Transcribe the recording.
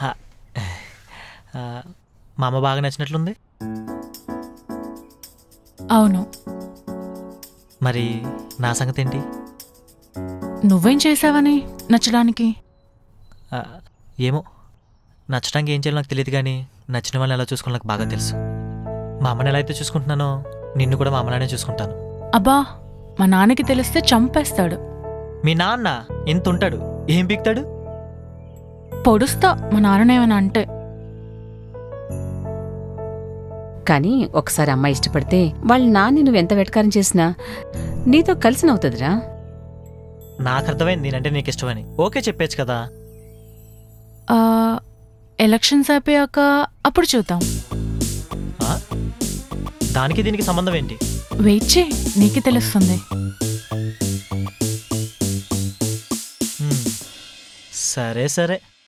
హా. ఆ, మా అమ్మ బాగా నచ్చినట్లుంది అవును మరి నా సంగతి ఏంటి నువ్వేం చేసావని నచ్చడానికి ఆ, ఏమో నచ్చడానికి ఏం చేయాలో నాకు తెలియదు కానీ నచ్చిన వాళ్ళని ఎలా చూసుకోవాలో నాకు బాగా తెలుసు మా అమ్మని ఎలా అయితే చూసుకుంటున్నానో నిన్ను కూడా మా అమ్మలానే చూసుకుంటాను అబ్బా మా నాన్నకి తెలిస్తే చంపేస్తాడు మీ నాన్న ఎంత ఉంటాడు ఏం పీక్తాడు పొడుస్తా మా నాన్ననేమన్నా అంటే కానీ ఒకసారి అమ్మాయి ఇష్టపడితే వాళ్ళ నాన్ని నువ్వు ఎంత వెటకారం చేసినా నీతో కలిసి నవ్వుతుందిరా నాకు అర్థమైంది నేనంటే నీకు ఇష్టమని ఓకే చెప్పేచ్చు కదా ఆ, ఎలక్షన్స్ అయిపోయాక అప్పుడు చూద్దాం ఆ? దానికి దీనికి సంబంధం ఏంటి వెయిట్ చే నీకే తెలుస్తుంది హ్మ్. సరే సరే